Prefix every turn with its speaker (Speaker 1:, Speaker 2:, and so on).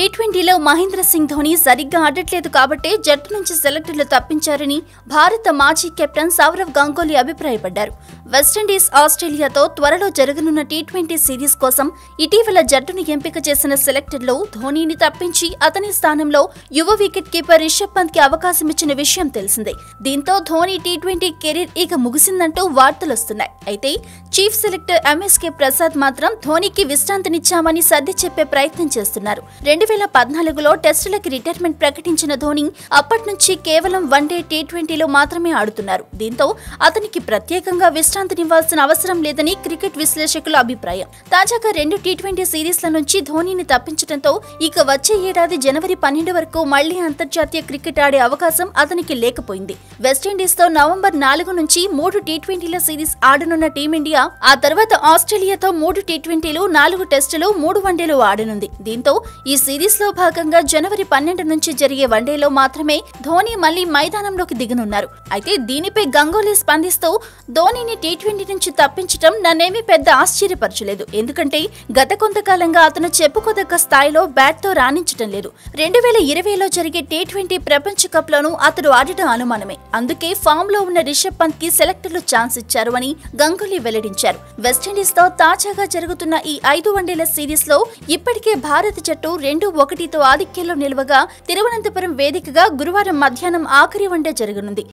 Speaker 1: ట్వంటీలో మహేంద్ర సింగ్ ధోని సరిగ్గా ఆడట్లేదు కాబట్టే జట్టు నుంచి సెలెక్టర్లు తప్పించారని భారత మాజీ కెప్టెన్ సౌరవ్ గంగోలీ అభిప్రాయపడ్డారు వెస్టిండీస్ ఆస్ట్రేలియాతో త్వరలో జరగనున్న టీ ట్వంటీ సిరీస్ కోసం ఇటీవల జట్టును ఎంపిక చేసిన సెలెక్టర్లు ధోనీని తప్పించి అతని స్థానంలో యువ వికెట్ కీపర్ రిషబ్ పంత్ కి అవకాశం ఇచ్చిన విషయం తెలిసిందే దీంతో ధోని టీ ట్వంటీ కెరీర్ ఇక ముగిసిందంటూ వార్తలొస్తున్నాయి అయితే చీఫ్ సెలెక్టర్ ఎంఎస్కే ప్రసాద్ మాత్రం ధోనికి విశ్రాంతినిచ్చామని సర్ది చెప్పే ప్రయత్నం చేస్తున్నారు రెండు వేల పద్నాలుగులో టెస్టులకి రిటైర్మెంట్ ప్రకటించిన ధోని అప్పటి నుంచి కేవలం వన్డే టీ ట్వంటీలో మాత్రమే ఆడుతున్నారు దీంతో అతనికి ప్రత్యేకంగా విశ్రాంతినివ్వాల్సిన అవసరం లేదని క్రికెట్ విశ్లేషకుల అభిప్రాయం తాజాగా రెండు టీ ట్వంటీ సిరీస్ల నుంచి ధోనీని తప్పించడంతో ఇక వచ్చే ఏడాది జనవరి పన్నెండు వరకు మళ్లీ అంతర్జాతీయ క్రికెట్ ఆడే అవకాశం అతనికి లేకపోయింది వెస్టిండీస్ తో నవంబర్ నాలుగు నుంచి మూడు టీ ట్వంటీల సిరీస్ ఆడనున్న టీమిండియా ఆ తర్వాత ఆస్ట్రేలియాతో మూడు టీ ట్వంటీలు నాలుగు టెస్టులు మూడు వన్డేలు ఆడనుంది దీంతో ఈ సిరీస్ లో భాగంగా జనవరి పన్నెండు నుంచి జరిగే వన్డేలో మాత్రమే ధోని మళ్లీ మైదానంలోకి దిగనున్నారు అయితే దీనిపై గంగోలీ స్పందిస్తూ ధోనీని టీ ట్వంటీ నుంచి తప్పించడం నన్నేమీ పెద్ద ఆశ్చర్యపరచలేదు ఎందుకంటే గత కొంతకాలంగా అతను చెప్పుకోదగ్గ స్థాయిలో బ్యాట్ తో రాణించడం లేదు రెండు వేల ఇరవైలో జరిగే టీ ట్వంటీ ప్రపంచ కప్ లోనూ అతడు ఆడటం అనుమానమే అందుకే ఫామ్ లో ఉన్న రిషబ్ పంత్ కి సెలెక్టర్లు ఛాన్స్ ఇచ్చారు అని గంగూలీ వెల్లడించారు వెస్టిండీస్ తో తాజాగా జరుగుతున్న ఈ ఐదు వన్డేల సిరీస్ లో ఇప్పటికే భారత జట్టు రెండు ఒకటితో ఆధిక్యంలో నిలవగా తిరువనంతపురం వేదికగా గురువారం మధ్యాహ్నం ఆఖరి వన్డే జరగనుంది